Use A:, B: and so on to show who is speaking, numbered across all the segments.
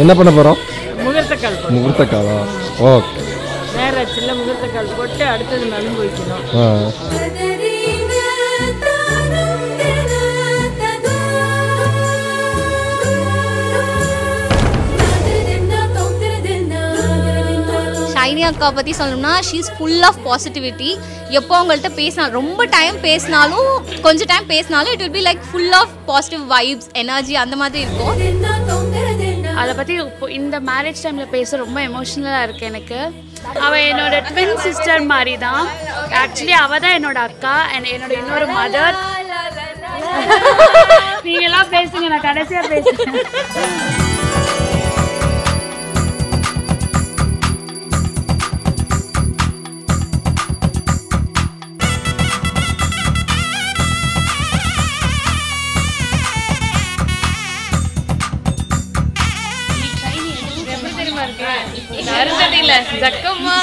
A: என்ன பண்ண போகிறோம்
B: முகூர்த்தக்கால் போட்டு
A: முகூர்த்த காலம் ஓகே
B: நேராச்சில் முகூர்த்தக்கால் போட்டு அடுத்தது நலுங்கு வைக்கணும்
A: ஆ
C: ஷைனி அக்கா பற்றி சொல்லணும்னா ஷீஸ் ஃபுல் ஆஃப் பாசிட்டிவிட்டி எப்போ அவங்கள்ட்ட பேசினா ரொம்ப டைம் பேசினாலும் கொஞ்சம் டைம் பேசினாலும் it will be like full of positive vibes energy அந்த மாதிரி இருக்கும்
D: அதை பற்றி இந்த மேரேஜ் டைமில் பேச ரொம்ப எமோஷ்னலாக இருக்கு எனக்கு அவள் என்னோட ட்வின் சிஸ்டர் மாதிரி தான் ஆக்சுவலி அவள் தான் என்னோட அக்கா அண்ட் என்னோட இன்னொரு மதர் நீங்களாம் பேசுங்க நான் கடைசியாக பேசுகிறேன்
C: அருந்ததில்ல ஜக்கம்மா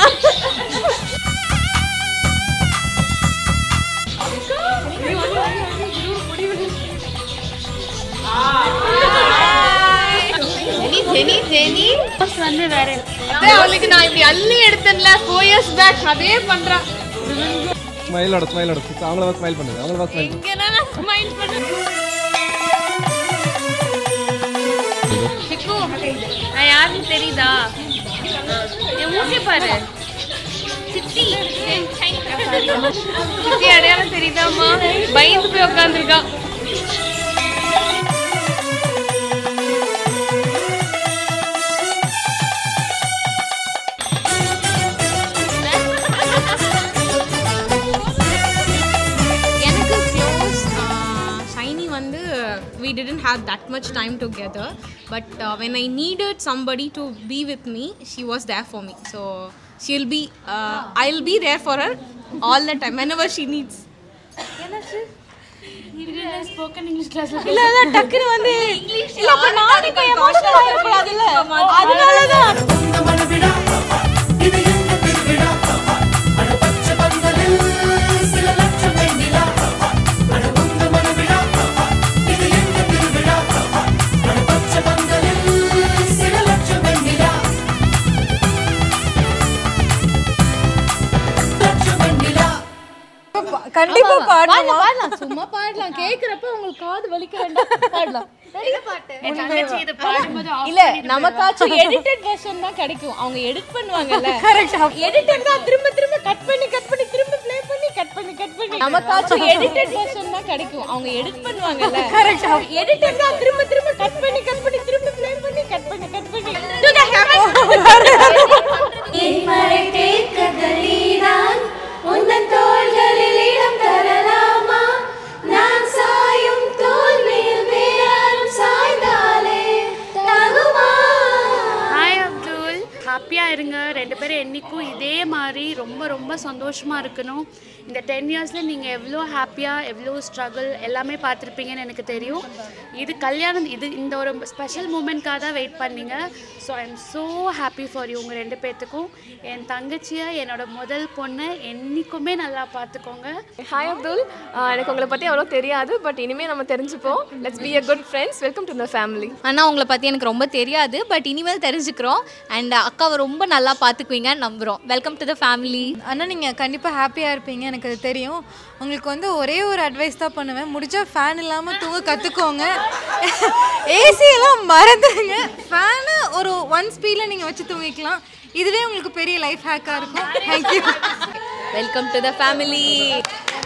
C: ஜெனி ஜெனி ஜெனி
D: வந்து வேற
C: அதே அவளுக்கு நான் இப்படி அள்ளி எடுத்தேன்ல ஃபோர் இயர்ஸ் பேக் அதே பண்றான்
A: ஸ்மைலோட ஸ்மைலோட அவங்கள ஸ்மைல் பண்ணுங்க அவங்கள ஸ்மைல்
C: இங்க நான் ஸ்மைல் பண்ணேன்
D: சிக்கு நான் யாருன்னு தெரியுதா என் மூக்கே பாரு
C: சித்தி சித்தி அடையாளம் தெரியுதாம்மா பயந்து போய் உட்காந்துருக்கா எனக்கு க்ளோஸ் ஷைனி வந்து we didn't have that much time together but uh, when i needed somebody to be with me she was there for me so she'll be uh, i'll be there for her all the time whenever she needs
D: spoken English கிளாஸ்ல
C: இல்ல இல்ல டக்குனு வந்து இல்ல அப்ப நான் இப்ப emotional ஆயிரக்கூடாதுல்ல அதனால தான்
B: கண்டிப்பா பாடணும்
C: பாடலாம் சும்மா பாடலாம் கேக்குறப்ப உங்களுக்கு காது வலிக்க வேண்டாம் பாடலாம்
D: என் தங்கச்சி இது பாடும்போது
C: இல்ல நமக்காச்சும் எடிட்டட் வெர்ஷன் தான் கிடைக்கும் அவங்க எடிட் பண்ணுவாங்கல்ல எடிட்டட் தான் திரும்ப திரும்ப கட் பண்ணி கட் பண்ணி திரும்ப ப்ளே பண்ணி கட் பண்ணி கட் பண்ணி நமக்காச்சும் எடிட்டட் வெர்ஷன் தான் கிடைக்கும் அவங்க எடிட் பண்ணுவாங்கல்ல எடிட்டட் தான் திரும்ப திரும்ப கட் பண்ணி கட் பண்ணி திரும்ப ப்ளே பண்ணி கட் பண்ணி கட் பண்ணி Do the
E: உந்தன் தோள்களில் இடம் தரலாமா நான் சாயும் தோல் மேல் வேறாரும் சாய்ந்தாலே தகுமா
D: ஹாய் அப்துல் ஹாப்பியாக இருங்க ரெண்டு பேரும் என்றைக்கும் இதே மாதிரி ரொம்ப ரொம்ப சந்தோஷமாக இருக்கணும் இந்த டென் இயர்ஸில் நீங்கள் எவ்வளோ ஹாப்பியாக எவ்வளோ ஸ்ட்ரகிள் எல்லாமே பார்த்துருப்பீங்கன்னு எனக்கு தெரியும் இது கல்யாணம் இது இந்த ஒரு ஸ்பெஷல் மூமெண்ட்காக தான் வெயிட் பண்ணீங்க so I am so happy for you உங்கள் ரெண்டு பேர்த்துக்கும் என் தங்கச்சியை என்னோட முதல் பொண்ணை என்றைக்குமே நல்லா பார்த்துக்கோங்க
F: ஹாய் அப்துல் ஆஹ் எனக்கு உங்களை பற்றி அவ்வளோ தெரியாது பட் இனிமேல் நம்ம தெரிஞ்சுப்போம் let's be a good friends welcome to the family
C: அண்ணா உங்களை பற்றி எனக்கு ரொம்ப தெரியாது பட் இனிமேல் தெரிஞ்சுக்கிறோம் அண்ட் அக்காவை ரொம்ப நல்லா பார்த்துக்குவீங்கன்னு நம்புகிறோம் வெல்கம் டு த ஃபேமிலி
G: அண்ணா நீங்கள் கண்டிப்பாக ஹாப்பியாக இருப்பீங்க எனக்கு அது தெரியும் உங்களுக்கு வந்து ஒரே ஒரு அட்வைஸ் தான் பண்ணுவேன் முடிஞ்சா ஃபேன் இல்லாமல் தூங்க கற்றுக்கோங்க ஏசி எல்லாம் மறந்துடுங்க ஃபேனு ஒரு ஒன் ஸ்பீடில் நீங்கள் வச்சு தூங்கிக்கலாம் இதுவே உங்களுக்கு பெரிய லைஃப் ஹேக்காக இருக்கும் thank you
C: welcome to the family